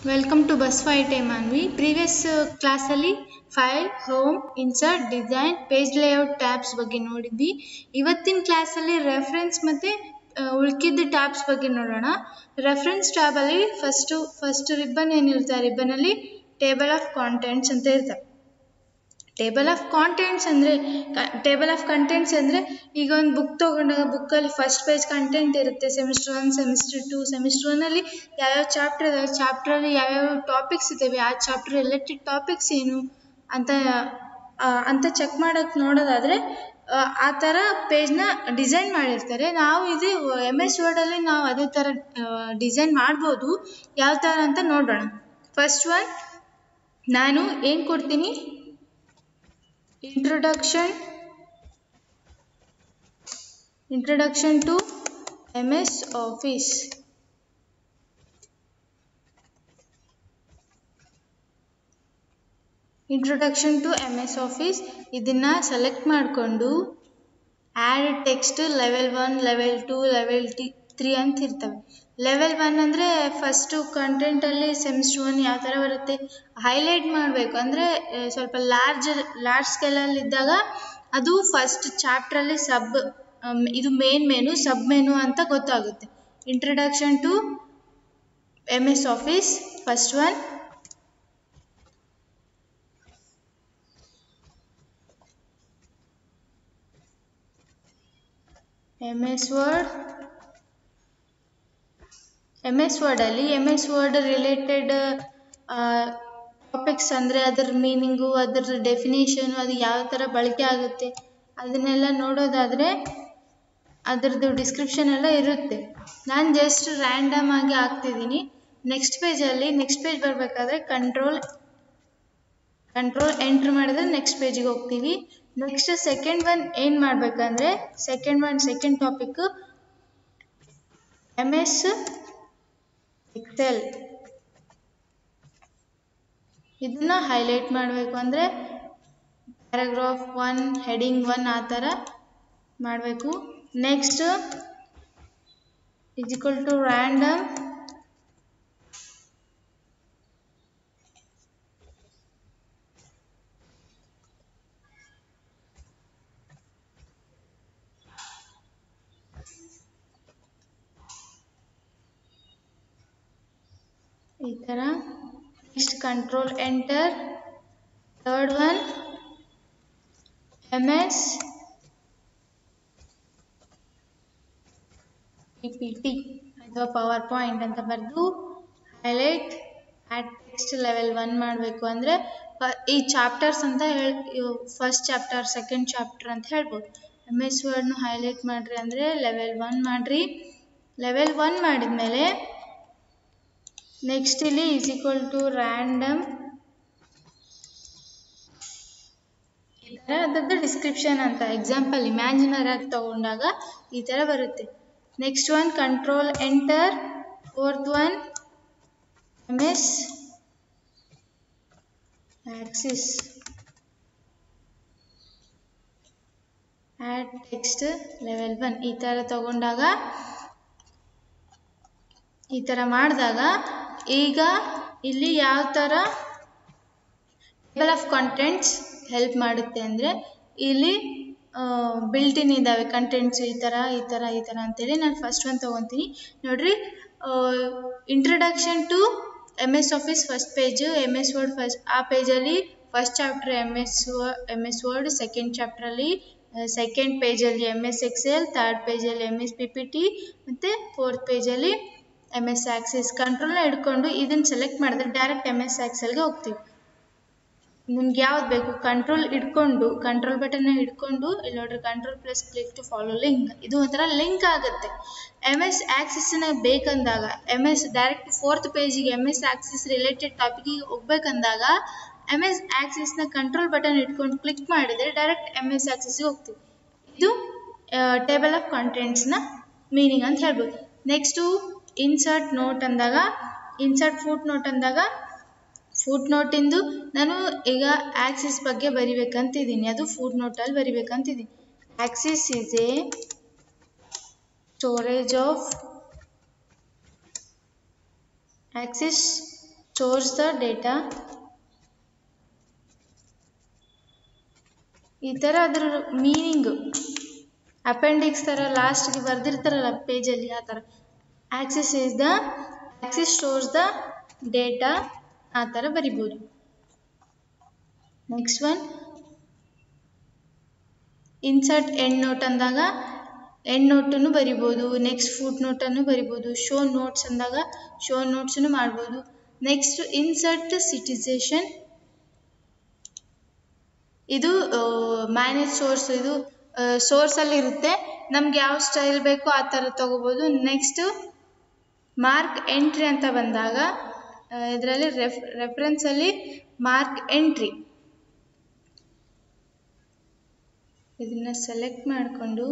welcome to ಬಸ್ ಫೈ ಟೈಮ್ ಅನ್ವಿ ಪ್ರೀವಿಯಸ್ ಕ್ಲಾಸಲ್ಲಿ file home insert design page layout tabs ಬಗ್ಗೆ ನೋಡಿದ್ವಿ ಇವತ್ತಿನ ಕ್ಲಾಸಲ್ಲಿ ರೆಫರೆನ್ಸ್ ಮತ್ತು ಉಳ್ಕಿದ್ದ ಟ್ಯಾಬ್ಸ್ ಬಗ್ಗೆ ನೋಡೋಣ ರೆಫರೆನ್ಸ್ ಟ್ಯಾಬಲ್ಲಿ ಫಸ್ಟು ಫಸ್ಟ್ ರಿಬ್ಬನ್ ಏನಿರುತ್ತೆ ಆ ರಿಬ್ಬನಲ್ಲಿ ಟೇಬಲ್ ಆಫ್ ಕಾಂಟೆಂಟ್ಸ್ ಅಂತ ಇರ್ತವೆ ಟೇಬಲ್ ಆಫ್ ಕಾಂಟೆಂಟ್ಸ್ ಅಂದರೆ ಟೇಬಲ್ ಆಫ್ ಕಂಟೆಂಟ್ಸ್ ಅಂದರೆ ಈಗ ಒಂದು ಬುಕ್ ತೊಗೊಂಡಾಗ ಬುಕ್ಕಲ್ಲಿ ಫಸ್ಟ್ ಪೇಜ್ ಕಂಟೆಂಟ್ ಇರುತ್ತೆ semester one semester two semester ಒನ್ನಲ್ಲಿ ಯಾವ್ಯಾವ ಚಾಪ್ಟರ್ ಇದಾವೆ ಚಾಪ್ಟ್ರಲ್ಲಿ ಯಾವ್ಯಾವ ಟಾಪಿಕ್ಸ್ ಇದ್ದಾವೆ ಆ ಚಾಪ್ಟರ್ ರಿಲೇಟೆಡ್ ಟಾಪಿಕ್ಸ್ ಏನು ಅಂತ ಆ, ಅಂತ ಚೆಕ್ ಮಾಡೋಕ್ಕೆ ನೋಡೋದಾದರೆ ಆ ಥರ ಪೇಜ್ನ ಡಿಸೈನ್ ಮಾಡಿರ್ತಾರೆ ನಾವು ಇದು ಎಮ್ ಎಸ್ ವರ್ಡಲ್ಲಿ ನಾವು ಅದೇ ಥರ ಡಿಸೈನ್ ಮಾಡ್ಬೋದು ಯಾವ ಥರ ಅಂತ ನೋಡೋಣ ಫಸ್ಟ್ ಒನ್ ನಾನು ಏನು ಕೊಡ್ತೀನಿ introduction introduction to ms office introduction to M S office ಇದನ್ನು ಸೆಲೆಕ್ಟ್ ಮಾಡಿಕೊಂಡು add text level one level two level ಟಿ ತ್ರೀ ಅಂತ ಇರ್ತವೆ ಲೆವೆಲ್ ಒನ್ ಅಂದರೆ ಫಸ್ಟು ಕಂಟೆಂಟಲ್ಲಿ ಸೆಮಿಸ್ಟರ್ ಒನ್ ಯಾವ ಥರ ಬರುತ್ತೆ ಹೈಲೈಟ್ ಮಾಡಬೇಕು ಅಂದರೆ ಸ್ವಲ್ಪ ಲಾರ್ಜ್ ಲಾರ್ಜ್ ಸ್ಕೇಲಲ್ಲಿ ಇದ್ದಾಗ ಅದು ಫಸ್ಟ್ ಚಾಪ್ಟ್ರಲ್ಲಿ ಸಬ್ ಇದು ಮೇನ್ ಮೆನು ಸಬ್ ಮೆನು ಅಂತ ಗೊತ್ತಾಗುತ್ತೆ introduction to M S office first one M S word M S ವರ್ಡಲ್ಲಿ M S word related topics ಅಂದರೆ ಅದರ ಮೀನಿಂಗು ಅದರ ಡೆಫಿನೇಷನು ಅದು ಯಾವ ಥರ ಬಳಕೆ ಆಗುತ್ತೆ ಅದನ್ನೆಲ್ಲ ನೋಡೋದಾದರೆ ಅದರದ್ದು ಡಿಸ್ಕ್ರಿಪ್ಷನ್ ಎಲ್ಲ ಇರುತ್ತೆ ನಾನು ಜಸ್ಟ್ ರ್ಯಾಂಡಮ್ ಆಗಿ ಹಾಕ್ತಿದ್ದೀನಿ ನೆಕ್ಸ್ಟ್ ಪೇಜಲ್ಲಿ ನೆಕ್ಸ್ಟ್ ಪೇಜ್ ಬರಬೇಕಾದ್ರೆ ಕಂಟ್ರೋಲ್ ಕಂಟ್ರೋಲ್ ಎಂಟ್ರ್ ಮಾಡಿದ್ರೆ ನೆಕ್ಸ್ಟ್ ಪೇಜಿಗೆ ಹೋಗ್ತೀವಿ ನೆಕ್ಸ್ಟ್ ಸೆಕೆಂಡ್ ಒನ್ ಏನು ಮಾಡಬೇಕಂದ್ರೆ second one second topic M S Excel ಇದನ್ನ ಹೈಲೈಟ್ ಮಾಡಬೇಕು ಅಂದರೆ ಪ್ಯಾರಾಗ್ರಾಫ್ ಒನ್ ಹೆಡಿಂಗ್ ಒನ್ ಆ ಥರ ಮಾಡಬೇಕು ನೆಕ್ಸ್ಟ್ ಇಜಿಕಲ್ ಟು ರ್ಯಾಂಡಮ್ ಈ ಥರ next control enter third one M S P P T ಅಥವಾ ಪವರ್ ಪಾಯಿಂಟ್ ಅಂತ ಬರೆದು highlight add text level one ಮಾಡಬೇಕು ಅಂದರೆ ಈ ಚಾಪ್ಟರ್ಸ್ ಅಂತ ಹೇಳಿ ಫಸ್ಟ್ ಚಾಪ್ಟರ್ ಸೆಕೆಂಡ್ ಚಾಪ್ಟರ್ ಅಂತ ಹೇಳ್ಬೋದು ಎಮ್ ಎಸ್ ವರ್ಡ್ನು ಹೈಲೈಟ್ ಮಾಡಿರಿ ಅಂದರೆ ಲೆವೆಲ್ ಒನ್ ಮಾಡಿರಿ ಲೆವೆಲ್ ಒನ್ ಮಾಡಿದ್ಮೇಲೆ ನೆಕ್ಸ್ಟ್ ಇಲ್ಲಿ ಈಸ್ ಈಕ್ವಲ್ ಟು ರ್ಯಾಂಡಮ್ ಈ ಥರ ಅದರದ್ದು ಡಿಸ್ಕ್ರಿಪ್ಷನ್ ಅಂತ ಎಕ್ಸಾಂಪಲ್ ಇಮ್ಯಾಜಿನರ್ ಆಗಿ ತಗೊಂಡಾಗ ಈ ಥರ ಬರುತ್ತೆ next one control enter fourth one M S Access add text level one ಈ ಥರ ತಗೊಂಡಾಗ ಈ ಥರ ಮಾಡಿದಾಗ ಈಗ ಇಲ್ಲಿ ಯಾವ ಥರ ಟೇಬಲ್ ಆಫ್ ಕಂಟೆಂಟ್ಸ್ ಹೆಲ್ಪ್ ಮಾಡುತ್ತೆ ಅಂದರೆ ಇಲ್ಲಿ ಬಿಲ್ಟಿನ್ ಇದ್ದಾವೆ ಕಂಟೆಂಟ್ಸ್ ಈ ಥರ ಈ ಥರ ಈ ಥರ ಅಂತೇಳಿ ನಾನು ಫಸ್ಟ್ ಒನ್ ತೊಗೊತೀನಿ ನೋಡ್ರಿ introduction to M S office first page M S word first ಆ ಪೇಜಲ್ಲಿ first chapter M S M S word second ಚಾಪ್ಟ್ರಲ್ಲಿ ಸೆಕೆಂಡ್ ಪೇಜಲ್ಲಿ ಎಮ್ ಎಸ್ ಎಕ್ಸೆಲ್ ಥರ್ಡ್ ಪೇಜಲ್ಲಿ M S P P T ಮತ್ತು fourth ಪೇಜಲ್ಲಿ M S Access ಕಂಟ್ರೋಲ್ನ ಹಿಡ್ಕೊಂಡು ಇದನ್ನು ಸೆಲೆಕ್ಟ್ ಮಾಡಿದ್ರೆ ಡೈರೆಕ್ಟ್ ಎಮ್ ಎಸ್ ಆಕ್ಸೆಲ್ಗೆ ಹೋಗ್ತೀವಿ ನಿಮ್ಗೆ ಯಾವ್ದು ಬೇಕು ಕಂಟ್ರೋಲ್ ಹಿಡ್ಕೊಂಡು ಕಂಟ್ರೋಲ್ ಬಟನ್ನ ಹಿಡ್ಕೊಂಡು ಇಲ್ಲಿ ನೋಡ್ರಿ control plus click to follow link ಇದು ಒಂಥರ ಲಿಂಕ್ ಆಗುತ್ತೆ ಎಮ್ ಎಸ್ ಆಕ್ಸಿಸ್ನ ಬೇಕಂದಾಗ ಎಮ್ ಎಸ್ ಡೈರೆಕ್ಟ್ ಫೋರ್ತ್ ಪೇಜಿಗೆ ಎಮ್ ಎಸ್ ಆಕ್ಸಿಸ್ ರಿಲೇಟೆಡ್ ಟಾಪಿಕಿಗೆ ಹೋಗ್ಬೇಕಂದಾಗ ಎಮ್ ಎಸ್ ಆಕ್ಸಿಸ್ನ ಕಂಟ್ರೋಲ್ ಬಟನ್ ಇಟ್ಕೊಂಡು ಕ್ಲಿಕ್ ಮಾಡಿದರೆ ಡೈರೆಕ್ಟ್ ಎಮ್ ಎಸ್ ಆಕ್ಸಿಸ್ಗೆ ಹೋಗ್ತೀವಿ ಇದು ಟೇಬಲ್ ಆಫ್ ಕಂಟೆಂಟ್ಸ್ನ ಮೀನಿಂಗ್ ಅಂತ ಹೇಳ್ಬೋದು ನೆಕ್ಸ್ಟು ಇನ್ಸರ್ಟ್ ನೋಟ್ ಅಂದಾಗ ಇನ್ಸರ್ಟ್ ಫೂಟ್ ನೋಟ್ ಅಂದಾಗ ಫೂಟ್ ನೋಟಿಂದು ನಾನು ಈಗ ಆಕ್ಸಿಸ್ ಬಗ್ಗೆ ಬರಿಬೇಕಂತಿದ್ದೀನಿ ಅದು ಫೂಟ್ ನೋಟಲ್ಲಿ ಬರಿಬೇಕಂತಿದ್ದೀನಿ axis is A storage of axis stores the data ಈ ಥರ ಅದ್ರ ಮೀನಿಂಗ್ ಅಪೆಂಡಿಕ್ಸ್ ಥರ ಲಾಸ್ಟ್ಗೆ ಬರೆದಿರ್ತಾರಲ್ಲ ಪೇಜಲ್ಲಿ ಆ ಥರ axis is the axis stores the data ಆ ಥರ ಬರಿಬೋದು next one insert endnote ಅಂದಾಗ ಎಂಡ್ ನೋಟನ್ನು ಬರಿಬೋದು ನೆಕ್ಸ್ಟ್ ಫುಟ್ ನೋಟನ್ನು ಬರಿಬೋದು ಶೋ ನೋಟ್ಸ್ ಅಂದಾಗ ಶೋ ನೋಟ್ಸನ್ನು ಮಾಡ್ಬೋದು ನೆಕ್ಸ್ಟ್ ಇನ್ಸರ್ಟ್ ಸಿಟಿಸೇಷನ್ ಇದು ಮ್ಯಾನೇಜ್ ಸೋರ್ಸ್ ಇದು ಸೋರ್ಸಲ್ಲಿ ಇರುತ್ತೆ ನಮ್ಗೆ ಯಾವ ಸ್ಟೈಲ್ ಬೇಕೋ ಆ ಥರ ತಗೋಬೋದು ನೆಕ್ಸ್ಟ್ ಮಾರ್ಕ್ ಎಂಟ್ರಿ ಅಂತ ಬಂದಾಗ ಇದರಲ್ಲಿ ರೆಫ್ ರೆಫರೆನ್ಸಲ್ಲಿ ಮಾರ್ಕ್ ಎಂಟ್ರಿ ಇದನ್ನ ಸೆಲೆಕ್ಟ್ ಮಾಡಿಕೊಂಡು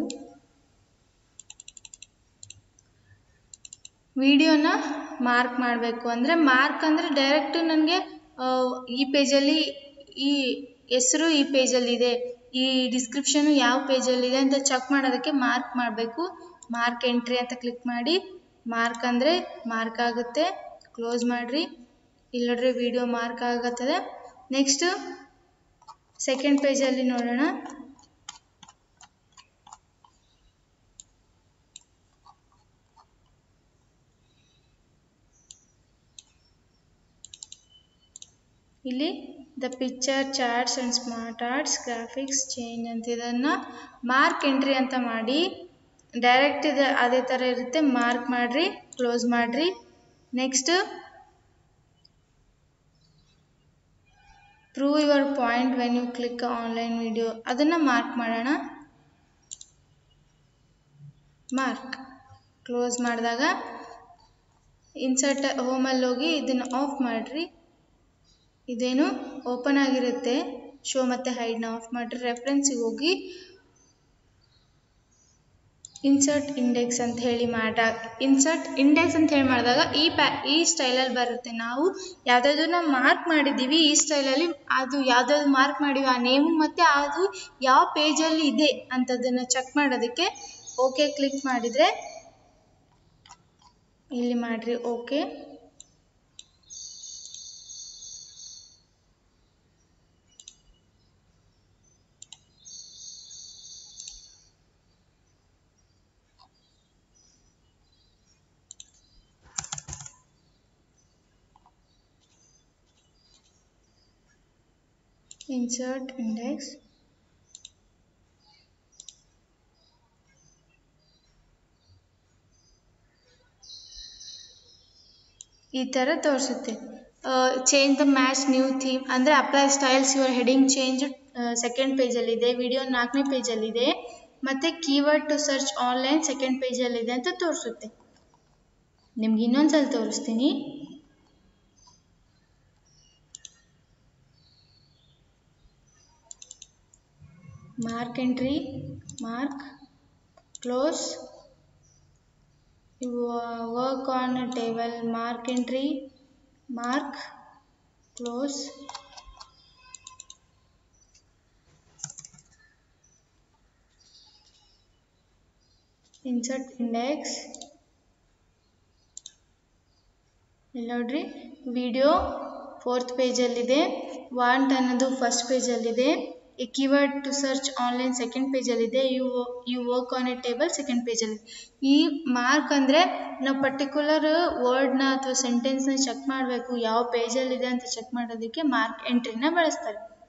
ವಿಡಿಯೋನ ಮಾರ್ಕ್ ಮಾಡಬೇಕು ಅಂದರೆ ಮಾರ್ಕ್ ಅಂದರೆ ಡೈರೆಕ್ಟ್ ನನಗೆ ಈ ಪೇಜಲ್ಲಿ ಈ ಹೆಸರು ಈ ಪೇಜಲ್ಲಿದೆ ಈ ಡಿಸ್ಕ್ರಿಪ್ಷನು ಯಾವ ಪೇಜಲ್ಲಿದೆ ಅಂತ ಚೆಕ್ ಮಾಡೋದಕ್ಕೆ ಮಾರ್ಕ್ ಮಾಡಬೇಕು ಮಾರ್ಕ್ ಎಂಟ್ರಿ ಅಂತ ಕ್ಲಿಕ್ ಮಾಡಿ ಮಾರ್ಕ್ ಅಂದರೆ ಮಾರ್ಕ್ ಆಗುತ್ತೆ ಕ್ಲೋಸ್ ಮಾಡಿರಿ ಇಲ್ಲಿ ನೋಡ್ರಿ ವಿಡಿಯೋ ಮಾರ್ಕ್ ಆಗತ್ತದೆ ನೆಕ್ಸ್ಟ್ ಸೆಕೆಂಡ್ ಪೇಜಲ್ಲಿ ನೋಡೋಣ ಇಲ್ಲಿ the picture charts and smart arts graphics change ಅಂತ ಇದನ್ನು ಮಾರ್ಕ್ ಎಂಟ್ರಿ ಅಂತ ಮಾಡಿ ಡೈರೆಕ್ಟ್ ಇದು ಅದೇ ಥರ ಇರುತ್ತೆ ಮಾರ್ಕ್ ಮಾಡಿರಿ ಕ್ಲೋಸ್ ಮಾಡಿರಿ next prove your point when you click online video ಅದನ್ನು ಮಾರ್ಕ್ ಮಾಡೋಣ ಮಾರ್ಕ್ ಕ್ಲೋಸ್ ಮಾಡಿದಾಗ ಇನ್ಸರ್ಟ್ ಹೋಮಲ್ಲಿ ಹೋಗಿ ಇದನ್ನು ಆಫ್ ಮಾಡಿರಿ ಇದೇನು ಓಪನ್ ಆಗಿರುತ್ತೆ ಶೋ ಮತ್ತು ಹೈಡ್ನ ಆಫ್ ಮಾಡಿರಿ ರೆಫರೆನ್ಸಿಗೆ ಹೋಗಿ ಇನ್ಸರ್ಟ್ ಇಂಡೆಕ್ಸ್ ಅಂತ ಹೇಳಿ ಮಾಡ ಇನ್ಸರ್ಟ್ ಇಂಡೆಕ್ಸ್ ಅಂತ ಹೇಳಿ ಮಾಡಿದಾಗ ಈ ಪ್ಯಾ ಈ ಸ್ಟೈಲಲ್ಲಿ ಬರುತ್ತೆ ನಾವು ಯಾವುದಾದ್ರು ನಾವು ಮಾರ್ಕ್ ಮಾಡಿದ್ದೀವಿ ಈ ಸ್ಟೈಲಲ್ಲಿ ಅದು ಯಾವುದಾದ್ರು ಮಾರ್ಕ್ ಮಾಡಿವಿ ಆ ನೇಮು ಮತ್ತು ಅದು ಯಾವ ಪೇಜಲ್ಲಿ ಇದೆ ಅಂಥದ್ದನ್ನು ಚೆಕ್ ಮಾಡೋದಕ್ಕೆ ಓಕೆ ಕ್ಲಿಕ್ ಮಾಡಿದರೆ ಇಲ್ಲಿ ಮಾಡಿರಿ ಓಕೆ insert index ಈ ಥರ ತೋರಿಸುತ್ತೆ change the match new theme ಅಂದರೆ apply styles your heading change second ಪೇಜಲ್ಲಿದೆ ವಿಡಿಯೋ ನಾಲ್ಕನೇ ಪೇಜಲ್ಲಿದೆ ಮತ್ತು keyword to search online second ಪೇಜಲ್ಲಿದೆ ಅಂತ ತೋರಿಸುತ್ತೆ ನಿಮ್ಗೆ ಇನ್ನೊಂದ್ಸಲ ತೋರಿಸ್ತೀನಿ mark entry mark close you uh, work on a table mark entry mark close insert index ಇಲ್ಲಿ ನೋಡ್ರಿ ವಿಡಿಯೋ ಫೋರ್ತ್ ಪೇಜಲ್ಲಿದೆ ವಾಂಟ್ ಅನ್ನೋದು ಫಸ್ಟ್ ಪೇಜಲ್ಲಿದೆ ಈ keyword to search online second ಪೇಜಲ್ಲಿದೆ you you work on a table second ಪೇಜಲ್ಲಿ ಈ mark ಅಂದರೆ ನಾವು ಪರ್ಟಿಕ್ಯುಲರ್ ವರ್ಡ್ನ ಅಥವಾ ಸೆಂಟೆನ್ಸ್ನ ಚೆಕ್ ಮಾಡಬೇಕು ಯಾವ ಪೇಜಲ್ಲಿದೆ ಅಂತ ಚೆಕ್ ಮಾಡೋದಕ್ಕೆ ಮಾರ್ಕ್ ಎಂಟ್ರಿನ ಬಳಸ್ತಾರೆ